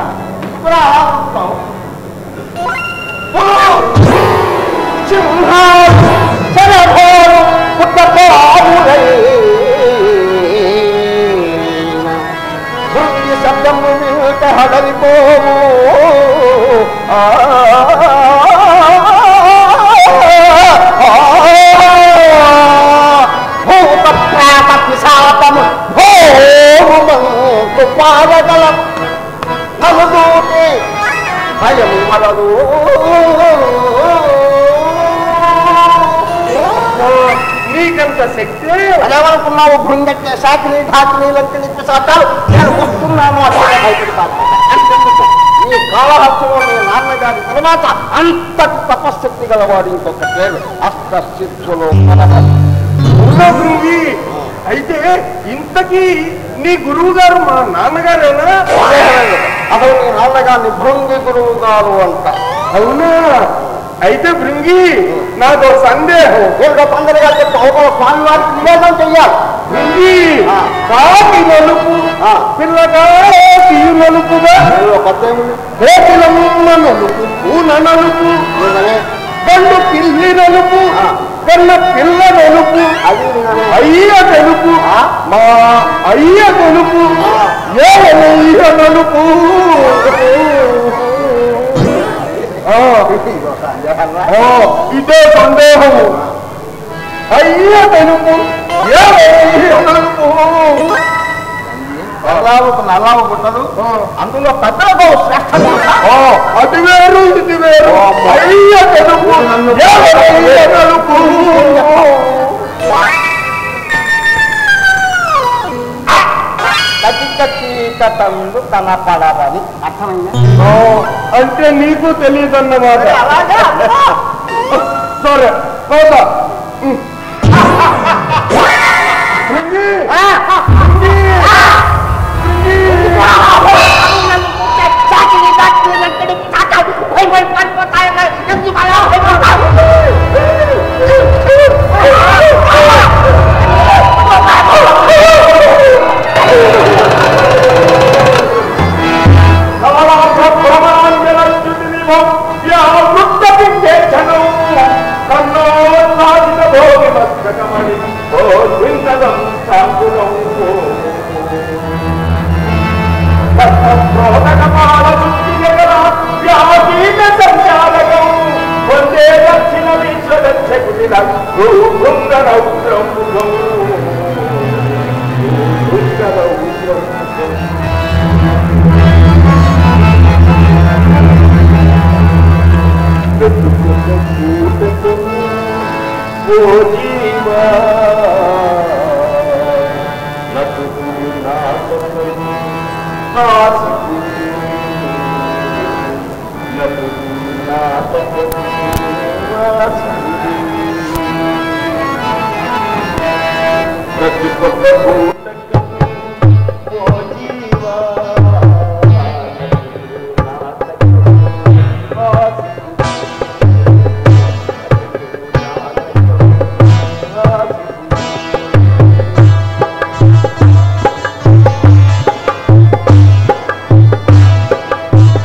శబ్దము వింట హడలిపోము భూత ప్రేత పిశాపము భోముమంతు పారగల నలుదూటి భయము మరదు నీకంత శక్తి అదేమనుకున్నావు బృందట్లే శాఖని ఢాకిని లంకిని పిశాచాలు నేను వస్తున్నాను అట్లా భయపడతాను అంతెందుకు ఈ కాళహస్తిలో మీ నాన్నగారి తర్వాత అంత తపశక్తి గలవాడు ఇంకొక పేరు అష్ట సిద్ధులు ఉన్న గురువి అయితే ఇంతకీ నీ గురువు గారు మా నాన్నగారేనా అసలు మీ నాన్నగారిని భృంగి గురువు గారు అంట అవునా అయితే భృంగి నాకు ఒక సందేహం దీంట్లో తొందరగా చెప్పి ఒక స్వామి వారికి నివేదన చెయ్యాలి భృంగి ఆ. కాకి నలుపు ఆ. పిల్లగా తీరు నలుపుగా అందులో కొత్త ఏముంది కోకిలమ్మ నలుపు పూన నలుపు నిజమే. గండు పిల్లి నలుపు ఆ. కన్న పిల్ల నలుపు అది నిజమే. అయ్య తెలుపు ఆ. మా అయ్య తెలుపు ఆ. ఏమయ్య నలుపు ఆ, ఇదిగో సందేహం రా. ఆ, ఇదే సందేహము అయ్య తెలుపు ఏమయ్య నలుపు నల్లావు నల్లావు పుట్టదు ఆ. అందులో పెద్దలకు శ్రేష్టం ఉందా? ఆ, అది వేరు ఇది వేరు అయ్య తెలుపు ఏమయ్య నలుపు కచిక చీకటందు కనపడదని అర్థమైందా ఆ, అంటే నీకు తెలియదన్నమాట అలాగే సరే పోతా ఉమ్. భృంగి, భృంగి, భృంగి.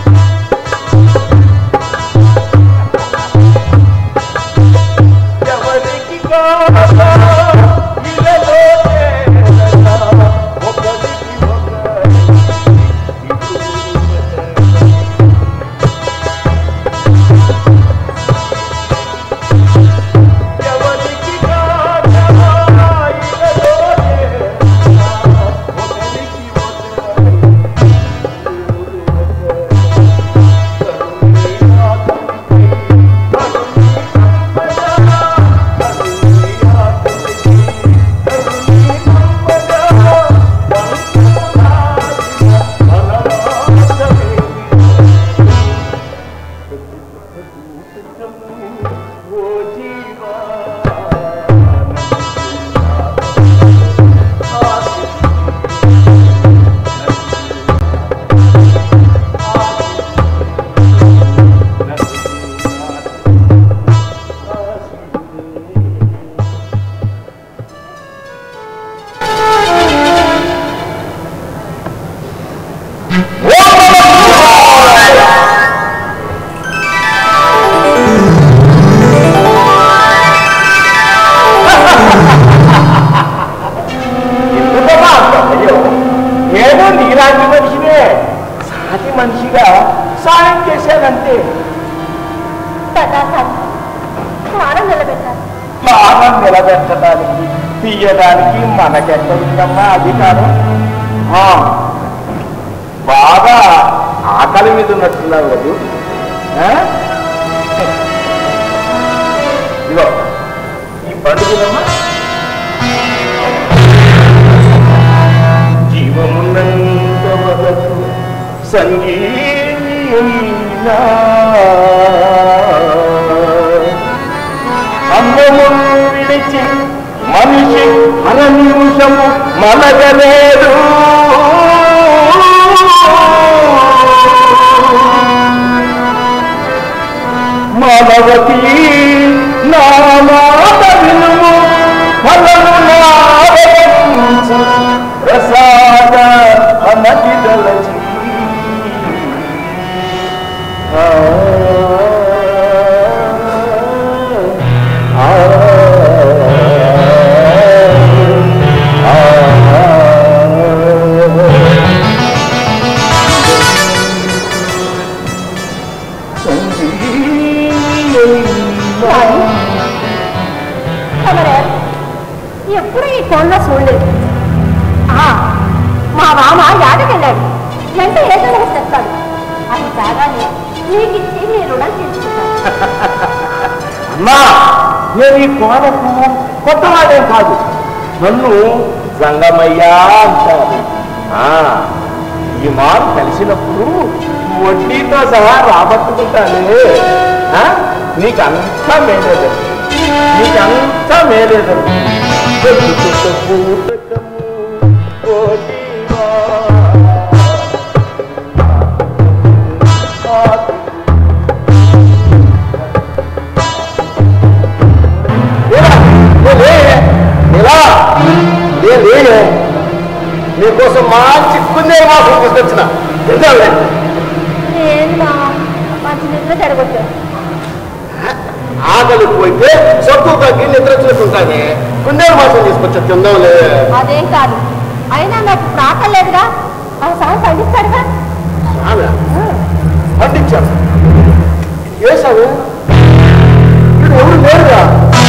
ఎవరి నిలబెట్టడానికి తీయడానికి మనకెక్కడుందమ్మా అధికారం ఆ, బాగా ఆకలి మీద ఉన్నట్టున్నారు కదా ఆ? ఇదిగో ఈ పండుగనమ్మా జీవమున్నంత వరకు సంగీనా అమ్మము విడిచి మనిషి అర నిమిషము మనగలేడు మానవతి నా మాట వినుము ఫలము నావరించు ప్రసాద అనగిదలచి ఆ ఆ తమరే ఎప్పుడు ఈ కోళ్ళ చూడలేదు ఆ, మా మామ యాదకెళ్ళాడు ఎంత ఏదో ఒకటి చెప్తాడు అది కాగానే మీకు ఇచ్చి మీ రుణం తీసుకుంటాను అమ్మా నేను ఈ కోరకు కొత్తవాడేం కాదు నన్ను సంగమయ్యా అంటారు ఆ, ఈ మారు కలిసినప్పుడు వడ్డీతో సహా రాబట్టుకుంటాను ఆ, నీకు అంతా మేలేదు నీకు అంతా మేలేదు నీకోసం మంచి కుందే మాసం తీసుకొచ్చిన తింటావులే ఏంటా మంచి నిద్ర జరగొచ్చాను ఆకలి పోయితే సత్తు తగ్గి నిద్ర చూసుకుంటానే కుందేలు మాసం తీసుకొచ్చా తిందాంలే అదేం కాదు అయినా నాకు ఇప్పుడు ఆకలి లేదుగా ఆ సాగు పండిస్తాడుగా ఆమె పండించాను వేసావు ఇక్కడ ఎవరు లేరుగా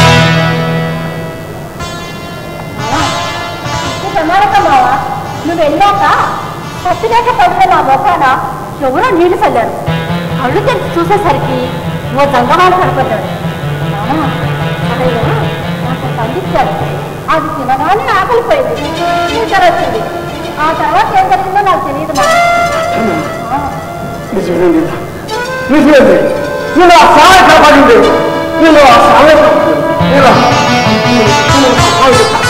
ప్రమాణకమావా నువ్వు వెళ్ళాక పచ్చిలేక పడిన నా మొఖాన ఎవరో నీళ్లు చల్లారు కళ్ళు తెరిచి చూసేసరికి ఓ జంగమాలు కనపడ్డాడు మామా, అదయ్యా, నాకు పండించాడు అది తినగానే ఆకలిపోయింది నిద్ర వచ్చింది ఆ తర్వాత ఏం జరిగిందో నాకు తెలియదు మా నిజమేంది నిజమేంది నేను ఆ సామె కాపాడింది నేను ఆ సామె నేను ఆ- నేను ఆ సామె కాపాడింది.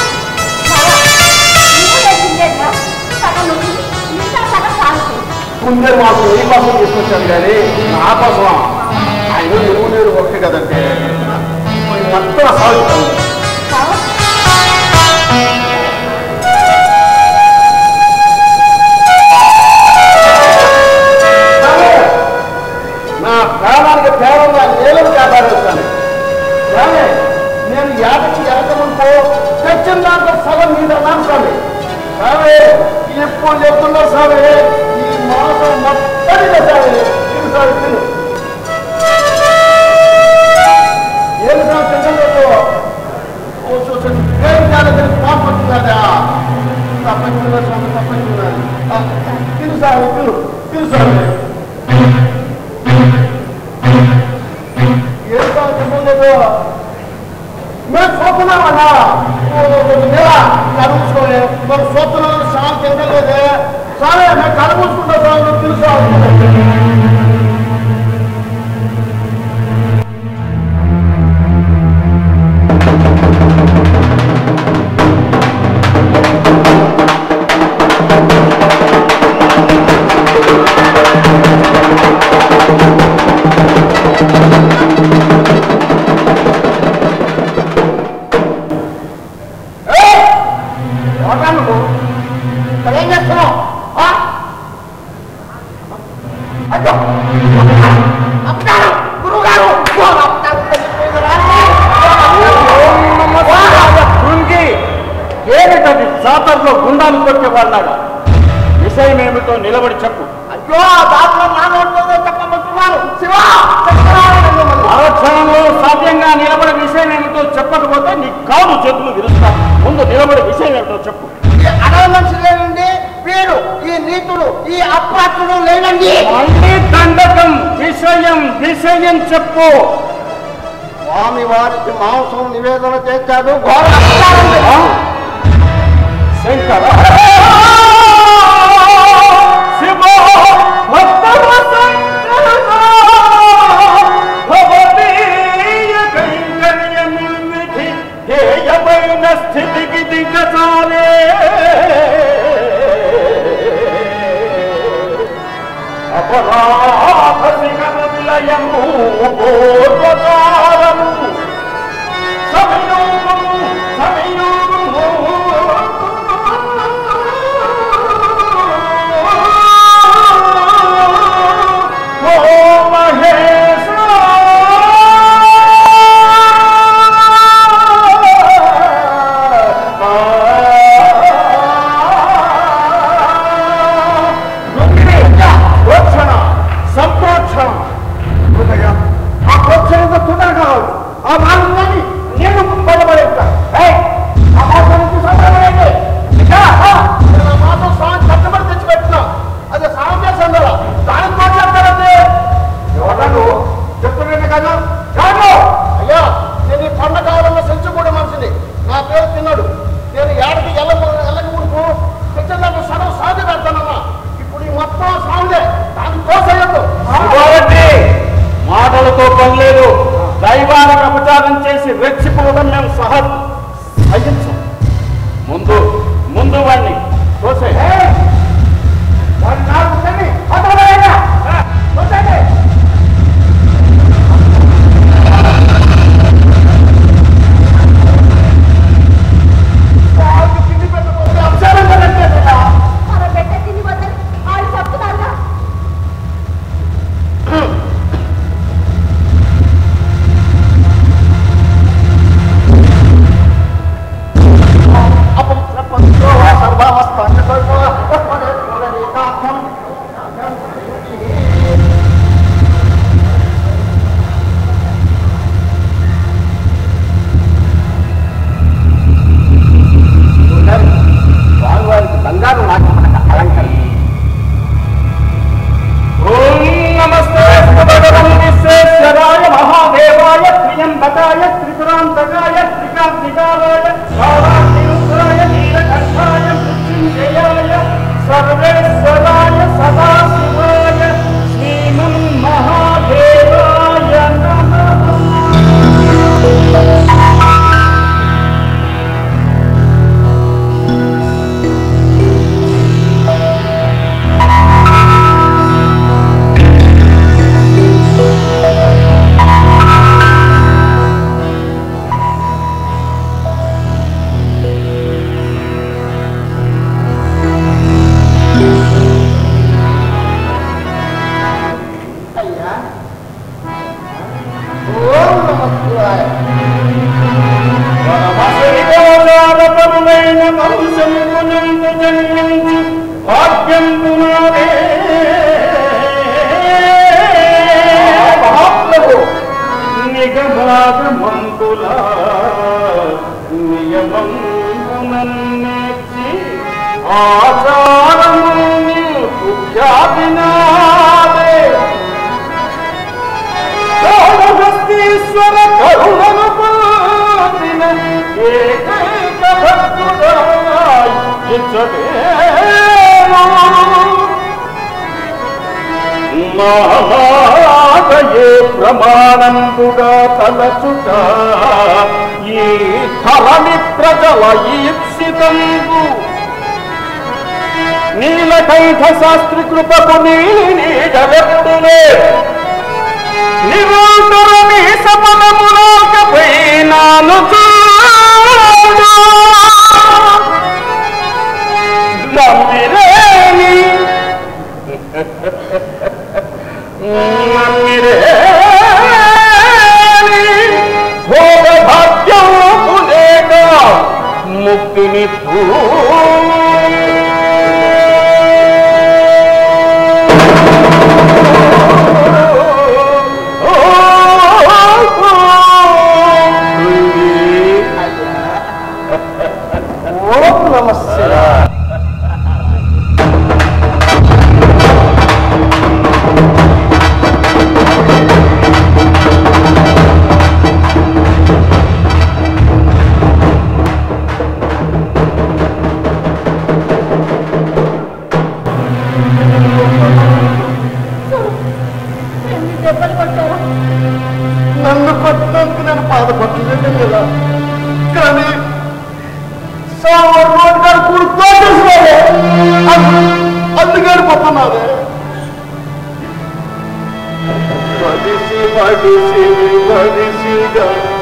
కుందేలు మాసం ఈ మాసం తీసుకొచ్చాను కానీ నా కోసం ఆయన నువ్వు నేను ఒకటి కదంటే మొత్తం ఆ సాగు నా ప్రాణానికి పేరంగా నేలను కాపాడేస్తాను కానీ నేను యాదకి ఎరకముంటూ తెచ్చిన దాంట్లో సగం మీద నాన్న స్వామి స్వామి ఇప్పుడు చెప్తున్నా స్వామి ఈ మాసం మొత్తం స్వామి తిను స్వామి తిను ఏమి స్వామి తినలేదు ఓ చూసండి ఏం కాలేదు పాప వచ్చిందా తప్పకుండా స్వామి తప్పకుండా తిను స్వామి తిను తిను స్వామి ఏం స్వామి తినలేదు మేము చూస్తున్నామన్నా కలుపుకోలే మరి చూస్తున్నాం సాగు తినలేదే సరే మేము కలుపుకుంటా సాగు తెలుసా ఏం చేస్తున్నావు అయ్యో అప్పుడు గురువు గారు కృంగి ఏమిటది జాతరలో గుండాలు కొట్టేవాళ్ళగా విషయం ఏమిటో నిలబడి చెప్పు అయ్యో దాంట్లో నా నోట్లో చెప్పమంటున్నారు శివ ఆ క్షణంలో భవ్యంగా నిలబడే విషయం ఏమిటో చెప్పకపోతే నీ కాలు చేతులు విరుస్తా ముందు నిలబడే విషయం ఏమిటో చెప్పు ఈ అడవి మనుషులేనండి వీరు ఈ నీతులు ఈ అప్రాచులు లేనండి మళ్ళీ దండకం విషయం విషయం చెప్పు స్వామి వారికి మాంసం నివేదన చేశాడు ఘోర అపచారం. శంకర శివ భక్తవ శంకర భవతీయ కైంకర్యముల్విధి ధ్యేయమైన స్థితికి దిగజారే అపరాధ శిఖర విలయము పూర్వకాలము సమయోగము సమయోగము ఓ మహేశ ప్రోక్షణ సంప్రోక్షణ హృదయ ఆ ప్రోత్సాహంతో తొందరగా కావాలి ఆ మార్గాన్ని నేను బలపడేస్తా ఆ మార్గానికి సంబంధమైంది మాత్రం స్వామి కష్టపడి తెచ్చిపెట్టినా అది సాంఖ్య సందల దానికి మాట్లాడతారండి ఎవరు చెప్తున్నాను కదా కాదు అయ్యా నేను ఈ పండ కాలంలో సెంచుకూడ మనిషిని నా పేరు తిన్నాడు నేను ఏడకి ఎల్ల ఎల్లక ముడుపు తెచ్చిందాన్ని సగం సాధి పెడతానన్నా ఇప్పుడు ఈ మొత్తం సాగులే దానికి తోసయ్యద్దు శివారెడ్డి మాటలతో పని లేదు దైవానికి అపచారం చేసి రెచ్చిపోవడం మేము సహ సహించం ముందు ముందు వాడిని తోసే వాడి నాలుగు తల్లి అతను వాళ్ళకి తిండి పెట్టకపోతే అపచారం కదంటే కదా మన బిడ్డ తిని వద్దని వాళ్ళు చెప్తున్నారుగా అపం ప్రపంచో సర్వావస్థాన్ని సర్వ స్వామివారికి బంగారు నాకు మనకు అలంకరణ ఓం నమస్తే భగవన్ విశ్వేశ్వరాయ మహాదేవాయ త్రియంబకాయ త్రిపురాంతకాయ త్రికాంతికాయ భావాతిరుద్రాయ నీలకంఠాయ మృత్యుంజయాయ సర్వేశ్వరాయ సదాశివాయ శ్రీమన్ మహాదేవాయ నమః ఓం నమ శివాయ పరమశైవాధారపరులైన వంశమునందు జన్మించి భాగ్యంబు నాదే. మహాప్రభు నిగమాగమంబుల నియమంబునన్నేర్చి ఆచారము నీకు ఖ్యాతినాదే. కాళహస్తీశ్వర కరుణను పొందిన ఏకైక భక్తుడాయ్ ఇచ్చటేను. మహాదయే ప్రమాణంబుగా తలచుట ఈ ధరణి ప్రజల ఈప్సితంబు నీలకంఠ శాస్త్రి కృపకు నీలి నీడలెప్పుడులే నిరంతరమీ సపనములోకపై నాను చూడు నమ్మిరేని నమ్మిరేని భోగ భాగ్యము లేక ముక్తిని బాధపడుతుందంటే కదా కానీ సామాన్ రోడ్డు గారు కూడా తోచేసుకోలే అందుకని పోతున్నాదే మనిషి మనిషి మనిషిగా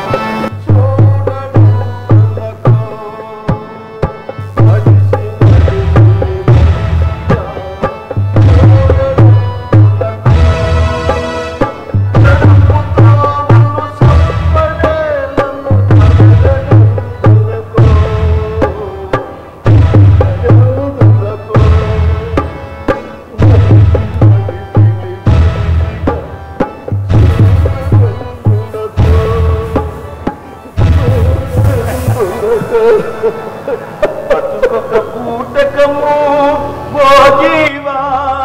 పట్టుకొక పూటకము ఓ జీవా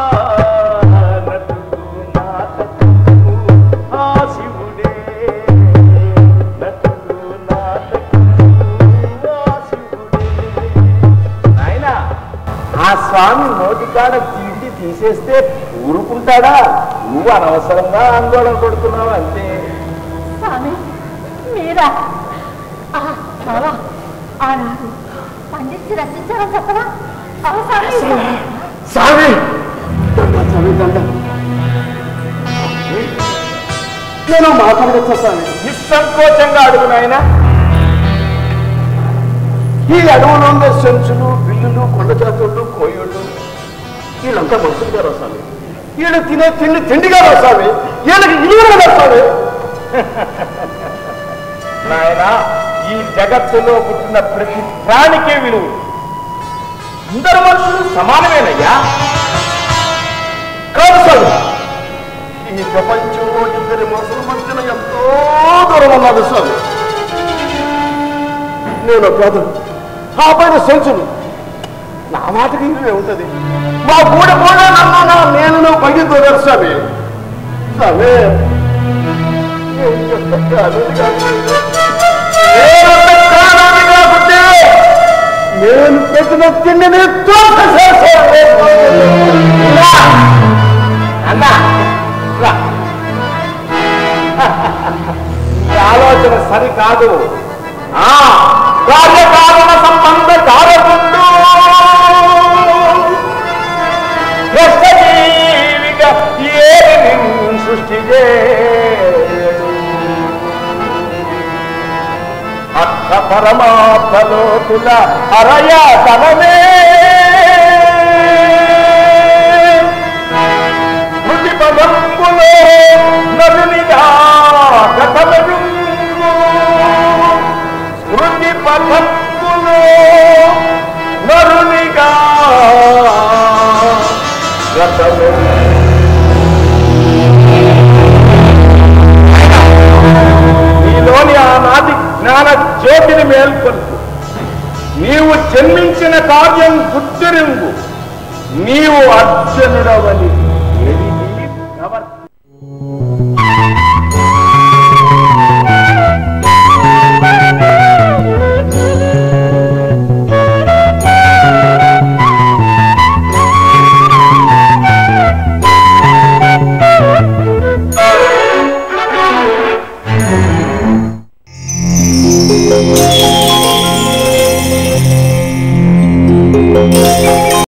నటుడు నాటకము ఆ శివుడే నటుడు నాటకము ఆ శివుడే నాయనా ఆ స్వామి నోటికాడ తిండి తీసేస్తే ఊరుకుంటాడా నువ్వు అనవసరంగా ఆందోళన పడుతున్నావు అంతే స్వామి మీరా ఆ, బావా ఆనాడు పండించి రచించారని చెప్పరా అవు స్వామి స్వామి దండ స్వామి దండ నేను మాట్లాడచ్చా స్వామి నిస్సంకోచంగా అడుగు నాయన ఈ అడవులో ఉండే సెంచులు బిల్లులు కొండ జాతులు కోయుళ్ళు వీళ్ళంతా మనుషులు గారు స్వామి వీళ్ళు తినే తిండి తిండిగా స్వామి వీళ్ళకి ఇల్లు కదా స్వామి నాయన ఈ జగత్తులో పుట్టిన ప్రతి ప్రాణికే విలువ అందరు మనుషులు సమానమేనయ్యా కాదు స్వామి ఈ ప్రపంచంలో ఇద్దరి మనసుల మధ్యన ఎంతో దూరం ఉన్నది స్వామి నేను కాదు ఆ పైన సెంచులు నా మాటకి ఇంటినే ఉంటది మా గూడ కూడా నన్ను నా నేను పైకి దూరారు స్వామి స్వామి ఏం చెప్పాలి నేను పెట్టాలని కాకుంటే నేను పెట్టిన తిండిని తోసేసేసాను. అన్నా రా. ఈ ఆలోచన సరికాదు ఆ కార్యకారణ సంబంధ కారకుండు జీవిగా ఏది నిన్ను సృష్టి చేయడు. అర్థ పరమాత్మలోతుల అరయాతనమే మృతి పదంబులో నరునిగా గతమరు స్మృతి పదంబులో నరునిగా గతమరు నీలోని ఆనాటి జ్ఞాన జ్యోతిని మేల్కొల్పు నీవు జన్మించిన కార్యం గుర్తిరింగు నీవు అర్జునుడవని ఎరిగి ప్రవర్తి Thank